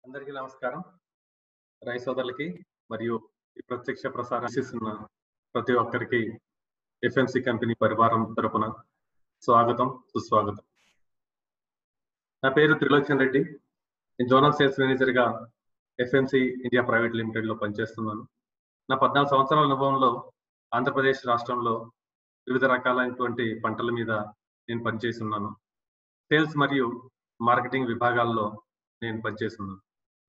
అందరికీ నమస్కారం రై సోదరులకి మరియు ఈ ప్రత్యక్ష ప్రసారం చేస్తున్న ప్రతి ఒక్కరికి ఎఫ్ఎంసి కంపెనీ పరివారం తరపున స్వాగతం సుస్వాగతం నా పేరు త్రిలోచన్ రెడ్డి నేను జోనల్ సేల్స్ మేనేజర్ గా ఎఫ్ఎంసి ఇండియా ప్రైవేట్ లిమిటెడ్ లో పనిచేస్తున్నాను నా పద్నాలుగు సంవత్సరాల అనుభవంలో ఆంధ్రప్రదేశ్ రాష్ట్రంలో వివిధ రకాలైనటువంటి పంటల మీద నేను పనిచేస్తున్నాను సేల్స్ మరియు మార్కెటింగ్ విభాగాల్లో నేను పనిచేస్తున్నాను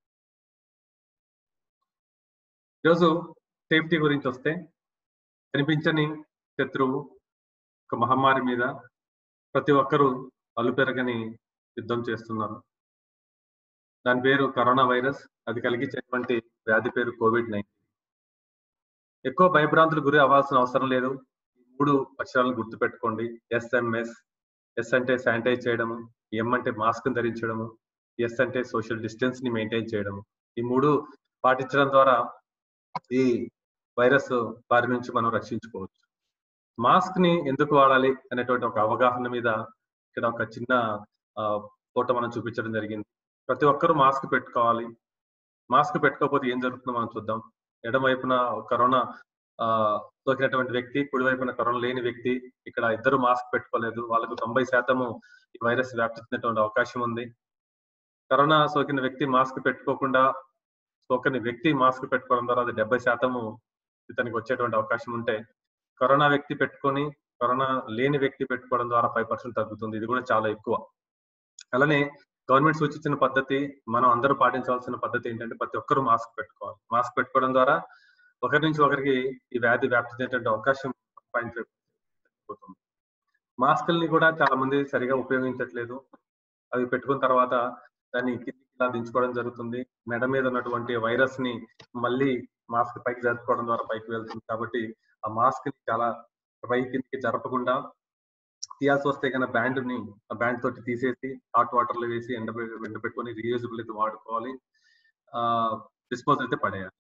ఈరోజు సేఫ్టీ గురించి వస్తే కనిపించని శత్రువు ఒక మహమ్మారి మీద ప్రతి ఒక్కరూ అలుపెరగని యుద్ధం చేస్తున్నారు దాని పేరు కరోనా వైరస్ అది కలిగించేటువంటి వ్యాధి పేరు కోవిడ్ నైన్టీన్ ఎక్కువ భయభ్రాంతులకు గురి అవ్వాల్సిన అవసరం లేదు ఈ మూడు అక్షరాలను గుర్తుపెట్టుకోండి ఎస్ఎంఎస్ ఎస్ అంటే శానిటైజ్ చేయడము ఎం అంటే మాస్క్ ధరించడము ఎస్ అంటే సోషల్ డిస్టెన్స్ ని మెయింటైన్ చేయడము ఈ మూడు పాటించడం ద్వారా ఈ వైరస్ బారి నుంచి మనం రక్షించుకోవచ్చు మాస్క్ ని ఎందుకు వాడాలి అనేటువంటి ఒక అవగాహన మీద ఇక్కడ ఒక చిన్న ఫోటో మనం చూపించడం జరిగింది ప్రతి ఒక్కరూ మాస్క్ పెట్టుకోవాలి మాస్క్ పెట్టుకోకపోతే ఏం జరుగుతుందో మనం చూద్దాం ఎడం వైపున కరోనా ఆ సోకినటువంటి వ్యక్తి కుడి వైపున కరోనా లేని వ్యక్తి ఇక్కడ ఇద్దరు మాస్క్ పెట్టుకోలేదు వాళ్ళకు తొంభై శాతము ఈ వైరస్ వ్యాప్తి చెందేటువంటి అవకాశం ఉంది కరోనా సోకిన వ్యక్తి మాస్క్ పెట్టుకోకుండా సోకని వ్యక్తి మాస్క్ పెట్టుకోవడం ద్వారా అది డెబ్బై శాతము ఇతనికి వచ్చేటువంటి అవకాశం ఉంటే కరోనా వ్యక్తి పెట్టుకొని కరోనా లేని వ్యక్తి పెట్టుకోవడం ద్వారా ఫైవ్ పర్సెంట్ తగ్గుతుంది ఇది కూడా చాలా ఎక్కువ అలానే గవర్నమెంట్ సూచించిన పద్ధతి మనం అందరూ పాటించాల్సిన పద్ధతి ఏంటంటే ప్రతి ఒక్కరూ మాస్క్ పెట్టుకోవాలి మాస్క్ పెట్టుకోవడం ద్వారా ఒకరి నుంచి ఒకరికి ఈ వ్యాధి వ్యాప్తి చెందేటువంటి అవకాశం పాయింట్ అవుతుంది మాస్కుల్ని కూడా చాలా మంది సరిగా ఉపయోగించట్లేదు అవి పెట్టుకున్న తర్వాత దాన్ని కిందికి ఇలా దించుకోవడం జరుగుతుంది మెడ మీద ఉన్నటువంటి వైరస్ ని మళ్ళీ మాస్క్ పైకి జరుపుకోవడం ద్వారా పైకి వెళ్తుంది కాబట్టి ఆ మాస్క్ ని చాలా పై కిందికి జరపకుండా తీయాల్సి వస్తే కన్నా బ్యాండ్ ని ఆ బ్యాండ్ తోటి తీసేసి హాట్ వాటర్ లో వేసి ఎండ ఎండబెట్టుకొని రీయూజబుల్ అయితే వాడుకోవాలి ఆ డిస్పోజ్ అయితే పడేయాలి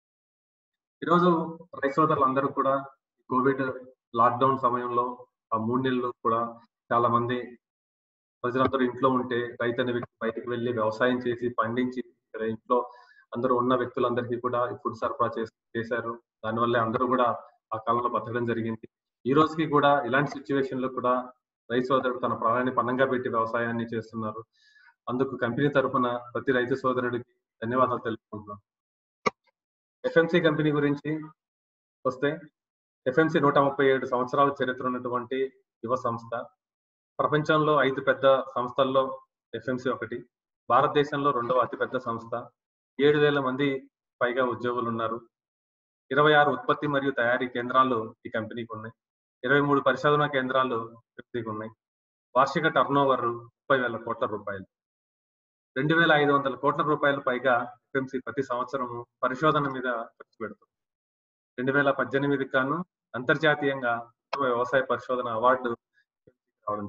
ఈరోజు రైస్ సోదరులు అందరూ కూడా కోవిడ్ లాక్డౌన్ సమయంలో ఆ మూడు నెలలు కూడా చాలా మంది ప్రజలందరూ ఇంట్లో ఉంటే రైతు అనే వ్యక్తి బయటకు వెళ్ళి వ్యవసాయం చేసి పండించి ఇక్కడ ఇంట్లో అందరూ ఉన్న వ్యక్తులందరికీ కూడా ఫుడ్ సరఫరా చేశారు దానివల్లే అందరూ కూడా ఆ కాలంలో బతకడం జరిగింది ఈ రోజుకి కూడా ఇలాంటి సిచ్యువేషన్ లో కూడా రైతు సోదరుడు తన ప్రాణాన్ని పన్నంగా పెట్టి వ్యవసాయాన్ని చేస్తున్నారు అందుకు కంపెనీ తరఫున ప్రతి రైతు సోదరుడికి ధన్యవాదాలు తెలుపుకుంటున్నాం ఎఫ్ఎంసి కంపెనీ గురించి వస్తే ఎఫ్ఎంసి నూట ముప్పై ఏడు సంవత్సరాల చరిత్ర ఉన్నటువంటి యువ సంస్థ ప్రపంచంలో ఐదు పెద్ద సంస్థల్లో ఎఫ్ఎంసి ఒకటి భారతదేశంలో రెండవ అతిపెద్ద సంస్థ ఏడు వేల మంది పైగా ఉద్యోగులు ఉన్నారు ఇరవై ఆరు ఉత్పత్తి మరియు తయారీ కేంద్రాలు ఈ కంపెనీకి ఉన్నాయి ఇరవై మూడు పరిశోధనా కేంద్రాలు కంపెనీకి ఉన్నాయి వార్షిక టర్న్ ఓవర్ ముప్పై వేల కోట్ల రూపాయలు రెండు వేల ఐదు వందల కోట్ల రూపాయలు పైగా ఎఫ్ఎంసి ప్రతి సంవత్సరం పరిశోధన మీద ఖర్చు పెడుతుంది రెండు వేల పద్దెనిమిదికి గాను అంతర్జాతీయంగా వ్యవసాయ పరిశోధన అవార్డు రావడం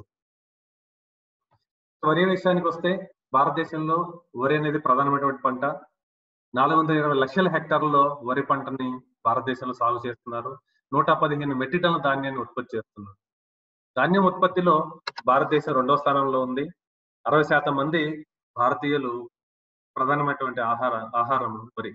వరి విషయానికి వస్తే భారతదేశంలో వరి అనేది ప్రధానమైనటువంటి పంట నాలుగు వందల ఇరవై లక్షల హెక్టార్లలో వరి పంటని భారతదేశంలో సాగు చేస్తున్నారు నూట పదిహేను మెట్రిక్ టన్నుల ధాన్యాన్ని ఉత్పత్తి చేస్తున్నారు ధాన్యం ఉత్పత్తిలో భారతదేశం రెండవ స్థానంలో ఉంది అరవై శాతం మంది భారతీయులు ప్రధానమైనటువంటి ఆహార ఆహారం వరి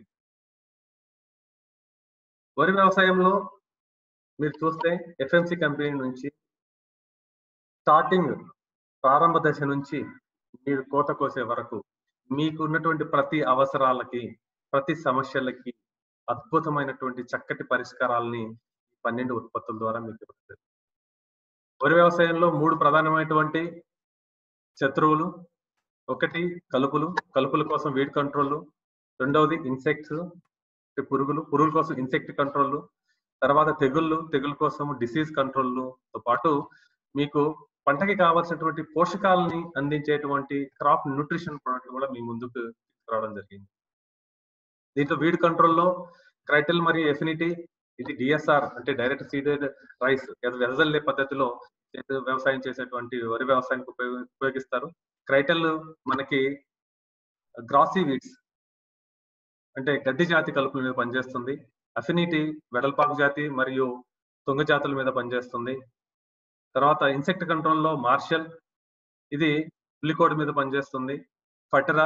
వరి వ్యవసాయంలో మీరు చూస్తే ఎఫ్ఎంసి కంపెనీ నుంచి స్టార్టింగ్ ప్రారంభ దశ నుంచి మీరు కోత కోసే వరకు మీకు ఉన్నటువంటి ప్రతి అవసరాలకి ప్రతి సమస్యలకి అద్భుతమైనటువంటి చక్కటి పరిష్కారాలని పన్నెండు ఉత్పత్తుల ద్వారా మీకు వస్తుంది వరి వ్యవసాయంలో మూడు ప్రధానమైనటువంటి శత్రువులు ఒకటి కలుపులు కలుపుల కోసం వీడ్ కంట్రోల్ రెండవది ఇన్సెక్ట్స్ పురుగులు పురుగుల కోసం ఇన్సెక్ట్ కంట్రోల్ తర్వాత తెగుళ్ళు తెగుల కోసం డిసీజ్ కంట్రోల్తో పాటు మీకు పంటకి కావాల్సినటువంటి పోషకాలని అందించేటువంటి క్రాప్ న్యూట్రిషన్ ప్రోడక్ట్ కూడా మీ ముందుకు తీసుకురావడం జరిగింది దీంట్లో వీడ్ కంట్రోల్లో క్రైటల్ మరియు ఎఫినిటీ ఇది డిఎస్ఆర్ అంటే డైరెక్ట్ సీడెడ్ రైస్ వెదజల్లే పద్ధతిలో వ్యవసాయం చేసేటువంటి వరి వ్యవసాయానికి ఉపయోగిస్తారు క్రైటల్ మనకి గ్రాసీ వీడ్స్ అంటే గడ్డి జాతి కలుపుల మీద పనిచేస్తుంది అఫినిటీ వెడల్పాకు జాతి మరియు తుంగ జాతుల మీద పనిచేస్తుంది తర్వాత ఇన్సెక్ట్ కంట్రోల్లో మార్షల్ ఇది పులికోడ్ మీద పనిచేస్తుంది ఫటరా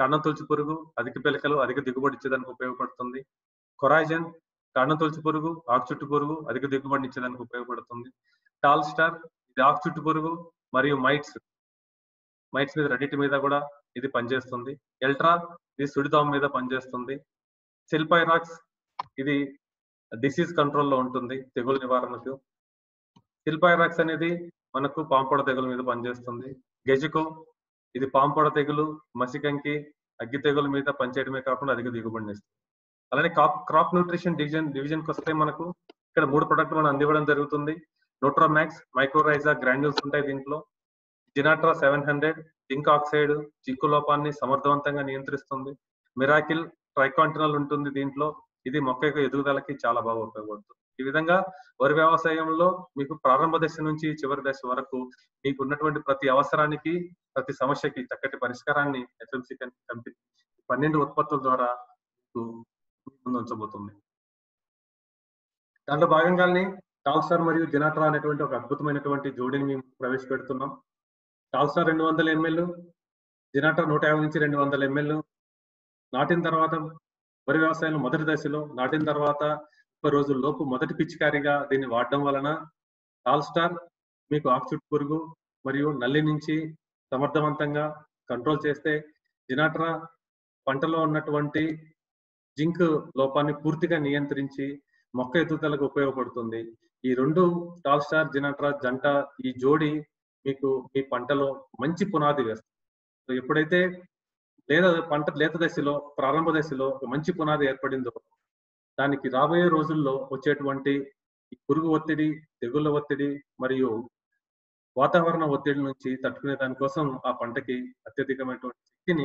కాండం తొలుచు పురుగు అధిక పిలకలు అధిక దిగుబడి ఇచ్చేదానికి ఉపయోగపడుతుంది కొరాజన్ కాండం తొలుచు పురుగు ఆకు చుట్టు పురుగు అధిక దిగుబడిని ఇచ్చేదానికి ఉపయోగపడుతుంది టాల్ స్టార్ ఇది ఆకు చుట్టు పురుగు మరియు మైట్స్ మైట్స్ మీద రెండింటి మీద కూడా ఇది పనిచేస్తుంది ఎల్ట్రా ఇది సుడిదాం మీద పనిచేస్తుంది సిల్పైరాక్స్ ఇది డిసీజ్ కంట్రోల్లో ఉంటుంది తెగులు నివారణకు సిల్పైరాక్స్ అనేది మనకు పాంపొడ తెగులు మీద పనిచేస్తుంది గెజికో ఇది పాంపొడ తెగులు మసికంకి అగ్గి తెగుల మీద పనిచేయడమే కాకుండా అధిక దిగుబడిని ఇస్తుంది అలానే క్రాప్ క్రాప్ న్యూట్రిషన్ డివిజన్ డివిజన్కి వస్తే మనకు ఇక్కడ మూడు ప్రొడక్ట్ మనం అందివ్వడం జరుగుతుంది నోట్రోమాక్స్ మైక్రోరైజా గ్రాన్యూల్స్ ఉంటాయి దీంట్లో జినాట్రా seven hundred zinc oxide zinc లోపాన్ని సమర్థవంతంగా నియంత్రిస్తుంది మిరాకిల్ ట్రైకాంటినల్ ఉంటుంది దీంట్లో ఇది మొక్క యొక్క ఎదుగుదలకి చాలా బాగా ఉపయోగపడుతుంది ఈ విధంగా వరి వ్యవసాయంలో మీకు ప్రారంభ దశ నుంచి చివరి దశ వరకు మీకు ఉన్నటువంటి ప్రతి అవసరానికి ప్రతి సమస్యకి చక్కటి పరిష్కారాన్ని ఎఫ్ఎంసి కంపెనీ పన్నెండు ఉత్పత్తుల ద్వారా మీకు ముందు ఉంచబోతుంది దాంట్లో భాగంగానే టాల్స్టార్ మరియు జినాట్రా అనేటువంటి ఒక అద్భుతమైనటువంటి జోడిని మేము ప్రవేశపెడుతున్నాం టాల్స్టార్ రెండు వందల ఎంఎల్ జినాట్రా నూట యాభై నుంచి రెండు వందల ఎంఎల్ నాటిన తర్వాత వరి వ్యవసాయంలో మొదటి దశలో నాటిన తర్వాత ముప్పై రోజుల లోపు మొదటి పిచికారిగా దీన్ని వాడడం వలన టాల్ స్టార్ మీకు ఆక్సిడ్ పురుగు మరియు నల్లి నుంచి సమర్థవంతంగా కంట్రోల్ చేస్తే జినాట్రా పంటలో ఉన్నటువంటి జింక్ లోపాన్ని పూర్తిగా నియంత్రించి మొక్క ఎదుగుదలకు ఉపయోగపడుతుంది ఈ రెండు టాల్ స్టార్ జినాట్రా జంట ఈ జోడి మీకు మీ పంటలో మంచి పునాది వేస్తుంది ఎప్పుడైతే లేత పంట లేత దశలో ప్రారంభ దశలో ఒక మంచి పునాది ఏర్పడిందో దానికి రాబోయే రోజుల్లో వచ్చేటువంటి పురుగు ఒత్తిడి తెగుళ్ళ ఒత్తిడి మరియు వాతావరణ ఒత్తిడి నుంచి తట్టుకునే దానికోసం ఆ పంటకి అత్యధికమైనటువంటి శక్తిని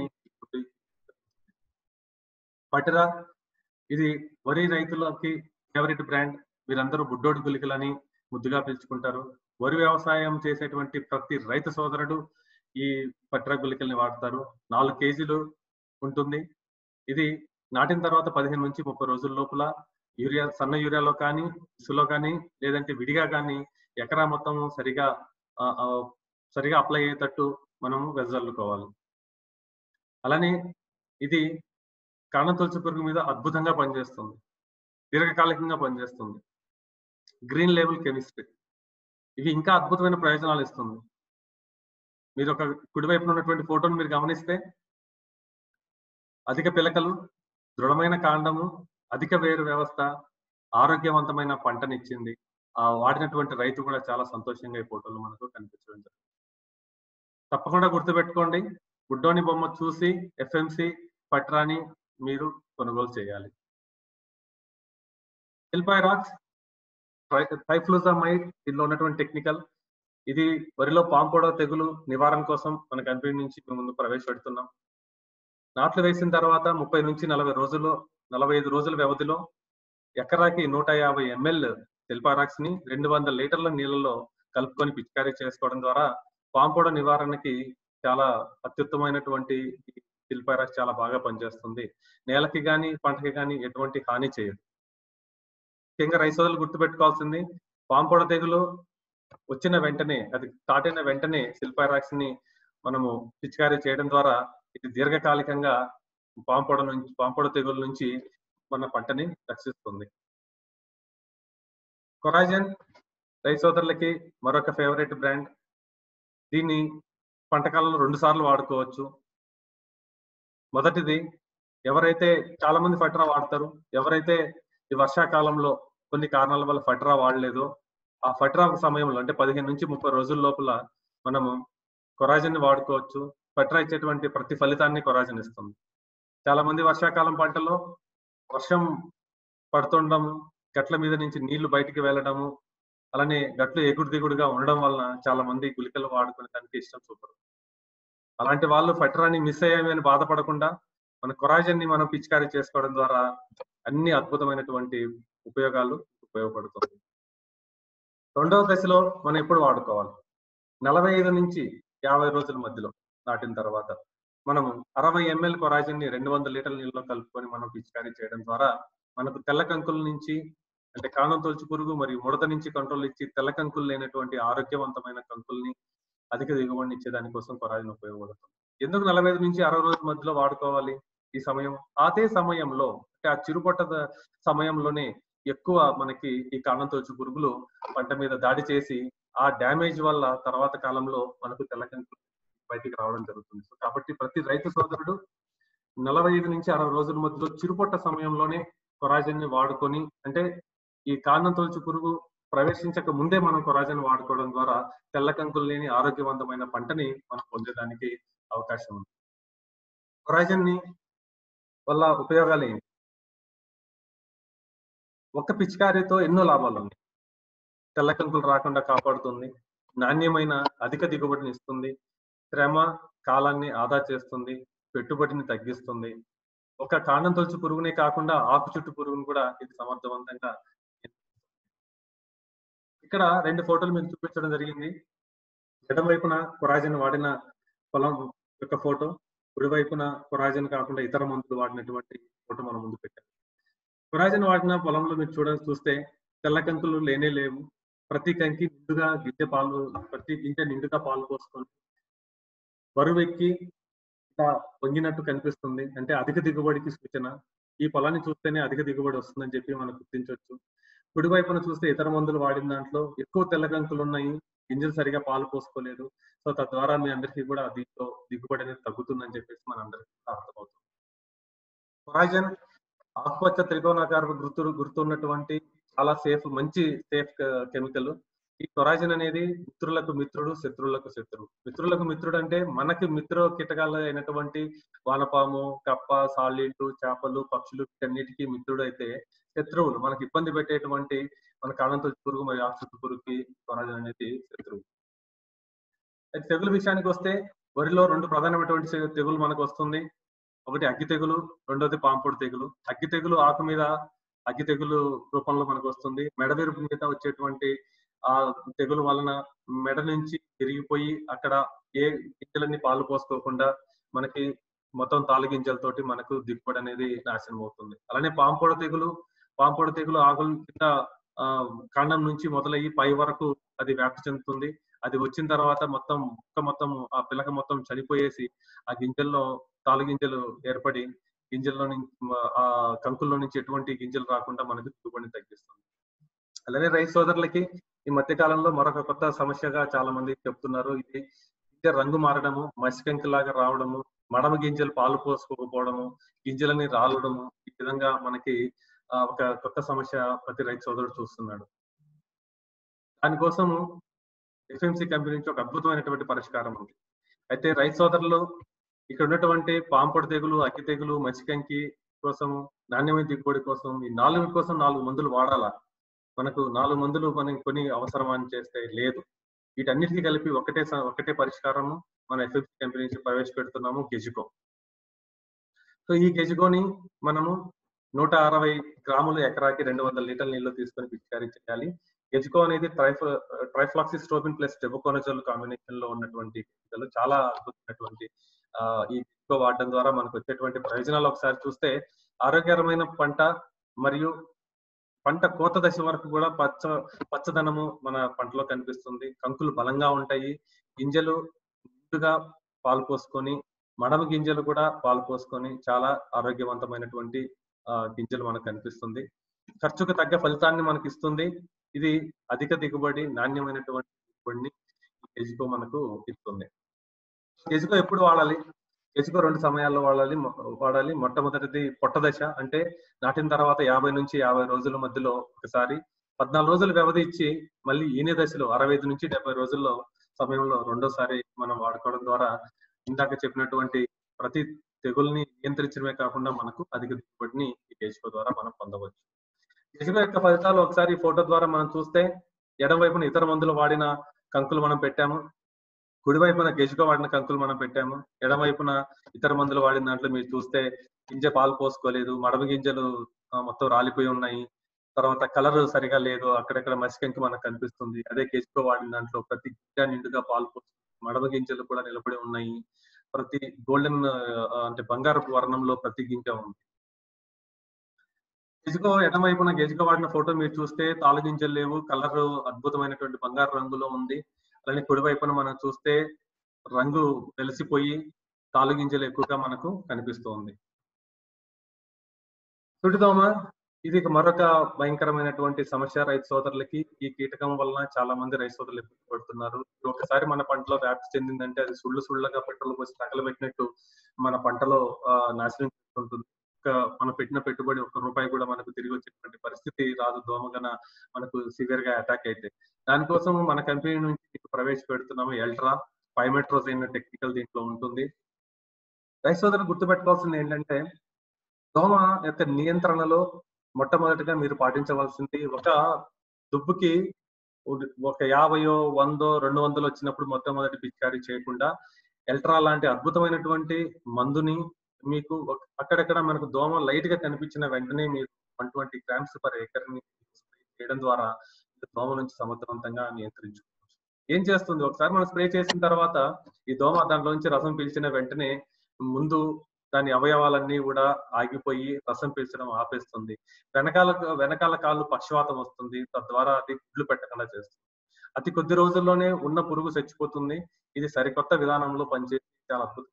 పటరా ఇది వరి రైతులకి ఫేవరెట్ బ్రాండ్ వీరందరూ బుడ్డోడి గులికలని ముద్దుగా పిలుచుకుంటారు వరి వ్యవసాయం చేసేటువంటి ప్రతి రైతు సోదరుడు ఈ పట్రా గులికల్ని వాడతారు నాలుగు కేజీలు ఉంటుంది ఇది నాటిన తర్వాత పదిహేను నుంచి ముప్పై రోజుల లోపల యూరియా సన్న యూరియాలో కానీ ఇసులో కానీ లేదంటే విడిగా కానీ ఎకరా మొత్తం సరిగా సరిగా అప్లై అయ్యేటట్టు మనము వెదజల్లుకోవాలి అలానే ఇది కాణం తొలచి పురుగు మీద అద్భుతంగా పనిచేస్తుంది దీర్ఘకాలికంగా పనిచేస్తుంది గ్రీన్ లేబుల్ కెమిస్ట్రీ ఇవి ఇంకా అద్భుతమైన ప్రయోజనాలు ఇస్తుంది మీరు ఒక కుడివైపున ఉన్నటువంటి ఫోటోను మీరు గమనిస్తే అధిక పిలకలు దృఢమైన కాండము అధిక వేరు వ్యవస్థ ఆరోగ్యవంతమైన పంటనిచ్చింది ఆ వాడినటువంటి రైతు కూడా చాలా సంతోషంగా ఈ ఫోటోలు మనకు కనిపించడం జరిగింది తప్పకుండా గుర్తుపెట్టుకోండి గుడ్డోని బొమ్మ చూసి ఎఫ్ఎంసి పట్రాని మీరు కొనుగోలు చేయాలి ఎల్పైరాక్స్ ట్రైఫ్లూజామైడ్ దీనిలో ఉన్నటువంటి టెక్నికల్ ఇది వరిలో పాంపోడ తెగులు నివారణ కోసం మన కంపెనీ నుంచి మేము ముందు ప్రవేశపెడుతున్నాం నాట్లు వేసిన తర్వాత ముప్పై నుంచి నలభై రోజుల్లో నలభై ఐదు రోజుల వ్యవధిలో ఎకరాకి నూట యాభై ఎంఎల్ తెల్పారాక్స్ ని రెండు వందల లీటర్ల నీళ్ళలో కలుపుకొని పిచికారీ చేసుకోవడం ద్వారా పాంపోడ నివారణకి చాలా అత్యుత్తమైనటువంటి సిల్పైరాక్స్ చాలా బాగా పనిచేస్తుంది నేలకి కానీ పంటకి కానీ ఎటువంటి హాని చేయదు ముఖ్యంగా రైసోదలు గుర్తుపెట్టుకోవాల్సింది పాంపొడ తెగులు వచ్చిన వెంటనే అది తాటిన వెంటనే సిల్పైరాక్స్ ని మనము పిచికారీ చేయడం ద్వారా ఇది దీర్ఘకాలికంగా పాంపొడ నుంచి పాంపొడ తెగుల నుంచి మన పంటని రక్షిస్తుంది కొరాజన్ రైసోదరులకి మరొక ఫేవరెట్ బ్రాండ్ దీన్ని పంటకాలంలో రెండు సార్లు వాడుకోవచ్చు మొదటిది ఎవరైతే చాలా మంది ఫట్రా వాడతారు ఎవరైతే ఈ వర్షాకాలంలో కొన్ని కారణాల వల్ల ఫట్రా వాడలేదో ఆ ఫట్రా సమయంలో అంటే పదిహేను నుంచి ముప్పై రోజుల లోపల మనము కొరాజన్ వాడుకోవచ్చు ఫట్రా ఇచ్చేటువంటి ప్రతి ఫలితాన్ని కొరాజన్ ఇస్తుంది చాలా మంది వర్షాకాలం పంటలో వర్షం పడుతుండము గట్ల మీద నుంచి నీళ్లు బయటికి వెళ్ళడము అలానే గట్లు ఎగుడు దిగుడుగా ఉండడం వలన చాలా మంది గుళికలు వాడుకునే దానికి ఇష్టం చూపరు అలాంటి వాళ్ళు ఫట్రాని మిస్ అయ్యామి అని బాధపడకుండా మన కొరాజన్ ని మనం పిచికారీ చేసుకోవడం ద్వారా అన్ని అద్భుతమైనటువంటి ఉపయోగాలు ఉపయోగపడుతుంది రెండవ దశలో మనం ఎప్పుడు వాడుకోవాలి నలభై ఐదు నుంచి యాభై రోజుల మధ్యలో నాటిన తర్వాత మనము అరవై ఎంఎల్ కొరాజన్ ని రెండు వందల లీటర్ల నీళ్ళలో కలుపుకొని మనం పిచికారీ చేయడం ద్వారా మనకు తెల్ల కంకుల నుంచి అంటే కాణం తొలచి పురుగు మరియు ముడత నుంచి కంట్రోల్ ఇచ్చి తెల్ల కంకులు లేనటువంటి ఆరోగ్యవంతమైన కంకుల్ని అధిక దిగుబడిని ఇచ్చే దానికోసం కొరాజన్ ఉపయోగపడుతుంది ఎందుకు నలభై ఐదు నుంచి అరవై రోజుల మధ్యలో వాడుకోవాలి ఈ సమయం అదే సమయంలో అంటే ఆ చిరుపట్ట ద- సమయంలోనే ఎక్కువ మనకి ఈ కాండం తొలచు పురుగులు పంట మీద దాడి చేసి ఆ డ్యామేజ్ వల్ల తర్వాత కాలంలో మనకు తెల్లకంకులు బయటికి రావడం జరుగుతుంది సో కాబట్టి ప్రతి రైతు సోదరుడు నలభై ఐదు నుంచి అరవై రోజుల మధ్యలో చిరుపట్ట సమయంలోనే కొరాజన్ ని వాడుకొని అంటే ఈ కాండం తొలచు పురుగు ప్రవేశించక ముందే మనం కొరాజన్ వాడుకోవడం ద్వారా తెల్ల కంకులు లేని ఆరోగ్యవంతమైన పంటని మనం పొందేదానికి అవకాశం ఉంది కొరాజన్ ని వల్ల ఉపయోగాలు ఏంటి ఒక్క పిచికారీతో ఎన్నో లాభాలు ఉన్నాయి తెల్ల కంకులు రాకుండా కాపాడుతుంది నాణ్యమైన అధిక దిగుబడిని ఇస్తుంది శ్రమ కాలాన్ని ఆదా చేస్తుంది పెట్టుబడిని తగ్గిస్తుంది ఒక కాండం తొలచు పురుగునే కాకుండా ఆకు చుట్టు పురుగును కూడా ఇది సమర్థవంతంగా ఇక్కడ రెండు ఫోటోలు మీకు చూపించడం జరిగింది ఎడమ వైపున కొరాజన్ వాడిన పొలం యొక్క ఫోటో కుడి వైపున కొరాజన్ కాకుండా ఇతర మందులు వాడినటువంటి ఫోటో మనం ముందు పెట్టాం కొరాజన్ వాడిన పొలంలో మీరు చూడ చూస్తే తెల్ల కంకులు లేనే లేవు ప్రతి కంకి నిండుగా గింజ పాలు ప్రతి గింజ నిండుగా పాలు పోసుకొని బరువెక్కి ఇలా వంగినట్టు కనిపిస్తుంది అంటే అధిక దిగుబడికి సూచన ఈ పొలాన్ని చూస్తేనే అధిక దిగుబడి వస్తుందని చెప్పి మనం గుర్తించవచ్చు కుడి వైపున చూస్తే ఇతర మందులు వాడిన దాంట్లో ఎక్కువ తెల్లగంకులు ఉన్నాయి గింజలు సరిగా పాలు పోసుకోలేదు సో తద్వారా మీ అందరికీ కూడా దీంట్లో దిగుబడి అనేది తగ్గుతుందని చెప్పేసి మన అందరికీ కూడా అర్థమవుతుంది కొరాజన్ ఆకుపచ్చ త్రికోణాకార గుర్తు గుర్తున్నటువంటి చాలా సేఫ్ మంచి సేఫ్ కెమికల్ ఈ కొరాజన్ అనేది మిత్రులకు మిత్రుడు శత్రువులకు శత్రువు మిత్రులకు మిత్రుడు అంటే మనకి మిత్ర కీటకాలు అయినటువంటి వానపాము కప్ప సాలీళ్ళు చేపలు పక్షులు వీటన్నిటికీ మిత్రుడు అయితే శత్రువులు మనకి ఇబ్బంది పెట్టేటువంటి మన కాలంతో పురుగు మరియు ఆకుచుట్టు పురుగుకి కొరాజన్ అనేది శత్రువు అయితే తెగులు విషయానికి వస్తే వరిలో రెండు ప్రధానమైనటువంటి తె- తెగులు మనకు వస్తుంది ఒకటి అగ్గి తెగులు రెండోది పాంపొడి తెగులు అగ్గి తెగులు ఆకు మీద అగ్గి తెగులు రూపంలో మనకు వస్తుంది మెడవిరుపు మీద వచ్చేటువంటి ఆ తెగులు వలన మెడ నుంచి విరిగిపోయి అక్కడ ఏ గింజలన్నీ పాలు పోసుకోకుండా మనకి మొత్తం తాలు గింజలతోటి మనకు దిగుబడి అనేది నాశనం అవుతుంది అలానే పాంపొడ తెగులు పాంపొడ తెగులు ఆకుల కింద ఆ కాండం నుంచి మొదలయ్యి పై వరకు అది వ్యాప్తి చెందుతుంది అది వచ్చిన తర్వాత మొత్తం ముక్క మొత్తం ఆ పిలక మొత్తం చనిపోయేసి ఆ గింజల్లో తాలు గింజలు ఏర్పడి గింజల్లో నుంచి ఆ కంకుల్లో నుంచి ఎటువంటి గింజలు రాకుండా మనకు దిగుబడిని తగ్గిస్తుంది అలానే రైతు సోదరులకి ఈ మధ్య కాలంలో మరొక కొత్త సమస్యగా చాలా మంది చెప్తున్నారు ఇది గింజ రంగు మారడము మసికంకిలాగా రావడము మడమ గింజలు పాలు పోసుకోకపోవడము గింజలని రాలడము ఈ విధంగా మనకి ఆ, ఒక కొత్త సమస్య ప్రతి రైతు సోదరుడు చూస్తున్నాడు దానికోసం ఎఫ్ఎంసి కంపెనీ నుంచి ఒక అద్భుతమైనటువంటి పరిష్కారం ఉంది అయితే రైతు సోదరులు ఇక్కడ ఉన్నటువంటి పాంపొడి తెగులు అగ్గి తెగులు మచ్చికంకి కోసం నాణ్యమైన దిగుబడి కోసం ఈ నాలుగు కోసం నాలుగు మందులు వాడాలా మనకు నాలుగు మందులు మనం కొని అవసరం అని చేస్తే లేదు వీటన్నిటికీ కలిపి ఒకటే స- ఒకటే పరిష్కారము మన ఎఫ్ఎంసి కంపెనీ నుంచి ప్రవేశపెడుతున్నాము గెజుకో సో ఈ గెజుకోని మనము నూట అరవై గ్రాములు ఎకరాకి రెండు వందల లీటర్ల నీళ్లు తీసుకొని పిచికారీ చేయాలి గెజుకో అనేది ట్రైఫ్ ట్రైఫ్లాక్సిస్ట్రోబిన్ ప్లస్ టెబుకోనజోల్ కాంబినేషన్ లో ఉన్నటువంటి chemical. చాలా అద్భుతమైనటువంటి ఆ, ఈ గెజుకో వాడడం ద్వారా మనకు వచ్చేటువంటి ప్రయోజనాలు ఒకసారి చూస్తే ఆరోగ్యకరమైన పంట మరియు పంట కోత దశ వరకు కూడా పచ్చ పచ్చదనము మన పంటలో కనిపిస్తుంది కంకులు బలంగా ఉంటాయి గింజలు నిండుగా పాలు పోసుకొని మడమ గింజలు కూడా పాలు పోసుకొని చాలా ఆరోగ్యవంతమైనటువంటి ఆ, గింజలు మనకు కనిపిస్తుంది ఖర్చుకు తగ్గ ఫలితాన్ని మనకి ఇస్తుంది ఇది అధిక దిగుబడి నాణ్యమైనటువంటి దిగుబడిని ఎజుకో మనకు ఇస్తుంది ఎజుకో ఎప్పుడు వాడాలి ఎజుకో రెండు సమయాల్లో వాడాలి మొ- వాడాలి మొట్టమొదటిది పొట్ట దశ అంటే నాటిన తర్వాత యాభై నుంచి యాభై రోజుల మధ్యలో ఒకసారి పద్నాలుగు రోజులు వ్యవధి ఇచ్చి మళ్ళీ ఈనే దశలో అరవై ఐదు నుంచి డెబ్బై రోజుల్లో సమయంలో రెండోసారి మనం వాడుకోవడం ద్వారా ఇందాక చెప్పినటువంటి ప్రతి తెగుల్ని నియంత్రించడమే కాకుండా మనకు అధిక దిగుబడిని ఈ కేసుకో ద్వారా మనం పొందవచ్చు కేసుకో యొక్క ఫలితాలు ఒకసారి ఈ ఫోటో ద్వారా మనం చూస్తే ఎడమ వైపున ఇతర మందులు వాడిన కంకులు మనం పెట్టాము కుడి వైపున గెజుకో వాడిన కంకులు మనం పెట్టాము ఎడమ వైపున ఇతర మందులు వాడిన దాంట్లో మీరు చూస్తే గింజ పాలు పోసుకోలేదు మడమ గింజలు ఆ, మొత్తం రాలిపోయి ఉన్నాయి తర్వాత కలర్ సరిగా లేదు అక్కడక్కడ మసికంకి మనకు కనిపిస్తుంది అదే గెజుకో వాడిన దాంట్లో ప్రతి గింజ నిండుగా పాలు పోస్తుంది మడమ గింజలు కూడా నిలబడి ఉన్నాయి ప్రతి గోల్డెన్ అంటే బంగారపు వర్ణంలో ప్రతి గింజ ఉంది గెజుకో ఎడమ వైపున గెజుకో వాడిన ఫోటో మీరు చూస్తే తాలు గింజలు లేవు కలర్ అద్భుతమైనటువంటి బంగారు రంగులో ఉంది అలానే కుడి వైపున మనం చూస్తే రంగు వెలిసిపోయి తాలు గింజలు ఎక్కువగా మనకు కనిపిస్తోంది సుడిదోమ ఇది మరొక భయంకరమైనటువంటి సమస్య రైతు సోదరులకి ఈ కీటకం వలన చాలా మంది రైతు సోదరులు ఇబ్బంది పడుతున్నారు ఒకసారి మన పంటలో వ్యాప్తి చెందిందంటే అది సుళ్ళు సుళ్ళగా పెట్రోల్ పోసి తగలబెట్టినట్టు మన పంటలో నాశనం చేస్తుంటుంది మనం పెట్టిన పెట్టుబడి ఒక్క రూపాయి కూడా మనకు తిరిగి వచ్చేటువంటి పరిస్థితి రాదు దోమగన మనకు సివియర్ గా అటాక్ అయితే దానికోసం మన కంపెనీ నుంచి ప్రవేశపెడుతున్నాము ఎల్ట్రా పైమెట్రోజైన్ టెక్నికల్ దీంట్లో ఉంటుంది రైతు సోదరులు గుర్తుపెట్టుకోవాల్సింది ఏంటంటే దోమ యొక్క నియంత్రణలో మొట్టమొదటిగా మీరు పాటించవలసింది ఒక దుబ్బుకి ఒక యాభయో వందో రెండు వందలు వచ్చినప్పుడు మొట్టమొదటి పిచికారీ చేయకుండా ఎల్ట్రా లాంటి అద్భుతమైనటువంటి మందుని మీకు అక్కడక్కడ మనకు దోమ లైట్ గా కనిపించిన వెంటనే మీరు one twenty grams per acre ని చేయడం ద్వారా దోమ నుంచి సమర్థవంతంగా నియంత్రించుకోవచ్చు ఏం చేస్తుంది ఒకసారి మనం స్ప్రే చేసిన తర్వాత ఈ దోమ దాంట్లో నుంచి రసం పీల్చిన వెంటనే ముందు దాని అవయవాలన్నీ కూడా ఆగిపోయి రసం పీల్చడం ఆపేస్తుంది వెనకాల వెనకాల కాళ్ళు పక్షవాతం వస్తుంది తద్వారా అది గుడ్లు పెట్టకుండా చేస్తుంది అతి కొద్ది రోజుల్లోనే ఉన్న పురుగు చచ్చిపోతుంది ఇది సరికొత్త విధానంలో పనిచేసి చాలా అద్భుతం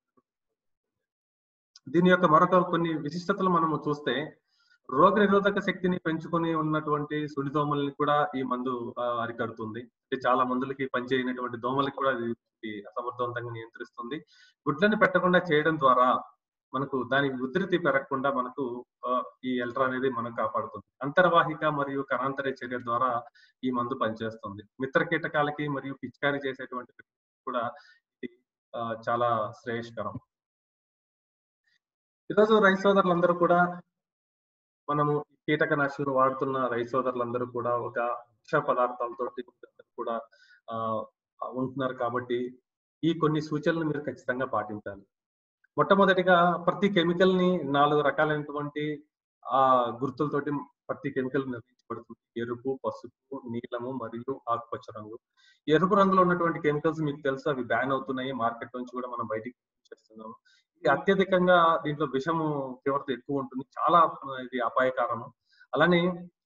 దీని యొక్క మరొక కొన్ని విశిష్టతలు మనము చూస్తే రోగ నిరోధక శక్తిని పెంచుకొని ఉన్నటువంటి సుడి దోమల్ని కూడా ఈ మందు అరికడుతుంది అంటే చాలా మందులకి పనిచేయనటువంటి దోమలకి కూడా ఇది అసమర్థవంతంగా నియంత్రిస్తుంది గుడ్లని పెట్టకుండా చేయడం ద్వారా మనకు దాని ఉధృతి పెరగకుండా మనకు ఈ ఎల్ట్రా అనేది మనం కాపాడుతుంది అంతర్వాహిక మరియు కణాంతర చర్య ద్వారా ఈ మందు పనిచేస్తుంది మిత్ర కీటకాలకి మరియు పిచికారీ చేసేటువంటి కూడా ఇది చాలా శ్రేయస్కరం ఈరోజు రైతు సోదరులందరూ కూడా మనము కీటకనాశులు వాడుతున్న రైతు సోదరులందరూ కూడా ఒక విష పదార్థాలతో కూడా ఆ ఉంటున్నారు కాబట్టి ఈ కొన్ని సూచనలు మీరు ఖచ్చితంగా పాటించాలి మొట్టమొదటిగా ప్రతి కెమికల్ ని నాలుగు రకాలైనటువంటి ఆ గుర్తులతోటి ప్రతి కెమికల్ నిర్మించబడుతుంది ఎరుపు పసుపు నీలము మరియు ఆకుపచ్చ రంగు ఎరుపు రంగులో ఉన్నటువంటి కెమికల్స్ మీకు తెలుసు అవి బ్యాన్ అవుతున్నాయి మార్కెట్ నుంచి కూడా మనం బయటికి చేస్తున్నాము ఇది అత్యధికంగా దీంట్లో విషము తీవ్రత ఎక్కువ ఉంటుంది చాలా ఇది అపాయకారము అలానే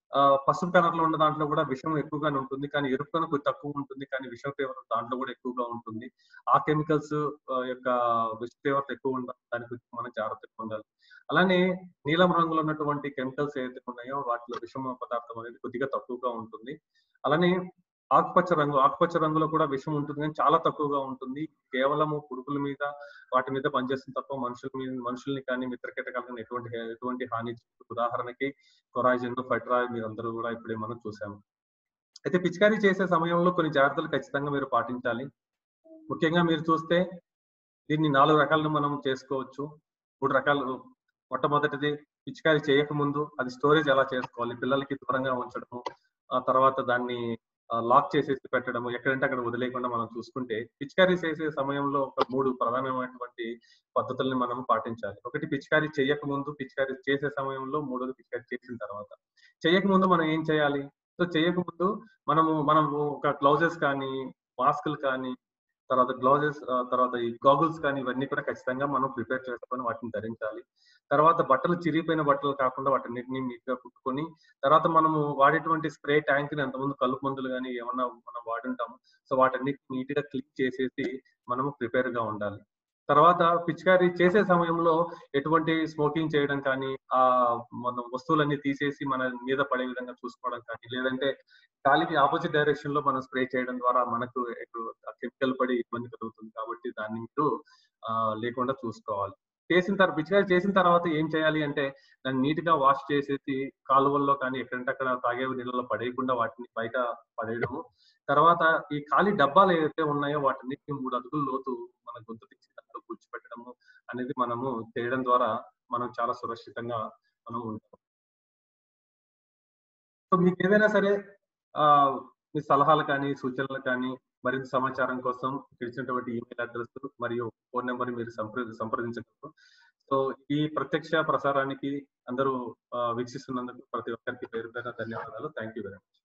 పసుపు కలర్లో ఉన్న దాంట్లో కూడా విషం ఎక్కువగానే ఉంటుంది కానీ ఎరుపు కనుక తక్కువ ఉంటుంది కానీ విషం తీవ్రత దాంట్లో కూడా ఎక్కువగా ఉంటుంది ఆ కెమికల్స్ యొక్క విష తీవ్రత ఎక్కువ ఉండాలి దాని గురించి మనం జాగ్రత్తగా ఉండాలి అలానే నీలం రంగులో ఉన్నటువంటి కెమికల్స్ ఏదైతే ఉన్నాయో వాటిలో విషమ పదార్థం అనేది కొద్దిగా తక్కువగా ఉంటుంది అలానే ఆకుపచ్చ రంగు ఆకుపచ్చ రంగులో కూడా విషం ఉంటుంది కానీ చాలా తక్కువగా ఉంటుంది కేవలము పురుగుల మీద వాటి మీద పనిచేస్తుంది తప్ప మనుషుల మీద మనుషుల్ని కానీ మిత్ర కీటకాలను ఎటువంటి ఎటువంటి హాని ఉదాహరణకి కొరాయిజన్ ఫెట్రా మీరందరూ కూడా ఇప్పుడే మనం చూసాము అయితే పిచికారీ చేసే సమయంలో కొన్ని జాగ్రత్తలు ఖచ్చితంగా మీరు పాటించాలి ముఖ్యంగా మీరు చూస్తే దీన్ని నాలుగు రకాలను మనం చేసుకోవచ్చు మూడు రకాలు మొట్టమొదటిది పిచికారీ చేయకముందు అది స్టోరేజ్ ఎలా చేసుకోవాలి పిల్లలకి దూరంగా ఉంచడము ఆ తర్వాత దాన్ని లాక్ చేసేసి పెట్టడం ఎక్కడంటే అక్కడ వదిలేయకుండా మనం చూసుకుంటే పిచికారీ చేసే సమయంలో ఒక మూడు ప్రధానమైనటువంటి పద్ధతుల్ని మనం పాటించాలి ఒకటి పిచికారీ చేయక ముందు పిచికారీ చేసే సమయంలో మూడోది పిచికారీ చేసిన తర్వాత చేయక ముందు మనం ఏం చేయాలి సో చేయక ముందు మనము మనము ఒక గ్లౌజెస్ కానీ మాస్కులు కానీ తర్వాత గ్లౌజెస్ తర్వాత ఈ గాగుల్స్ కానీ ఇవన్నీ కూడా ఖచ్చితంగా మనం ప్రిపేర్ చేసుకొని వాటిని ధరించాలి తర్వాత బట్టలు చిరిగిపోయిన బట్టలు కాకుండా వాటిన్నిటిని నీట్గా కుట్టుకొని తర్వాత మనము వాడేటువంటి స్ప్రే ట్యాంక్ ని అంతకుముందు కలుపు మందులు కానీ ఏమన్నా మనం వాడుంటాము సో వాటన్నిటిని నీట్ గా క్లీన్ చేసేసి మనము ప్రిపేర్ గా ఉండాలి తర్వాత పిచికారీ చేసే సమయంలో ఎటువంటి స్మోకింగ్ చేయడం కానీ ఆ మన వస్తువులన్నీ తీసేసి మన మీద పడే విధంగా చూసుకోవడం కానీ లేదంటే గాలికి ఆపోజిట్ డైరెక్షన్ లో మనం స్ప్రే చేయడం ద్వారా మనకు కెమికల్ పడి ఇబ్బంది కలుగుతుంది కాబట్టి దాన్ని మీరు లేకుండా చూసుకోవాలి చేసిన తర్వాత పిచికారీ చేసిన తర్వాత ఏం చేయాలి అంటే దాన్ని నీట్ గా వాష్ చేసేసి కాలువల్లో కానీ ఎక్కడంటే అక్కడ తాగే నీళ్ళలో పడేయకుండా వాటిని బయట పడేయడము తర్వాత ఈ ఖాళీ డబ్బాలు ఏదైతే ఉన్నాయో వాటిని మూడు అడుగుల లోతు మన గొంతు తీసి దాంట్లో కూర్చిపెట్టడము అనేది మనము చేయడం ద్వారా మనం చాలా సురక్షితంగా మనం ఉంటాం సో మీకు ఏదైనా సరే ఆ మీ సలహాలు కానీ సూచనలు కానీ మరింత సమాచారం కోసం ఇచ్చినటువంటి ఈమెయిల్ అడ్రస్ మరియు ఫోన్ నెంబర్ మీరు సంప్రదించగలరు సో ఈ ప్రత్యక్ష ప్రసారానికి అందరూ వీక్షిస్తున్నందుకు ప్రతి ఒక్కరికి పేరు పేరు ధన్యవాదాలు థ్యాంక్ యూ వెరీ మచ్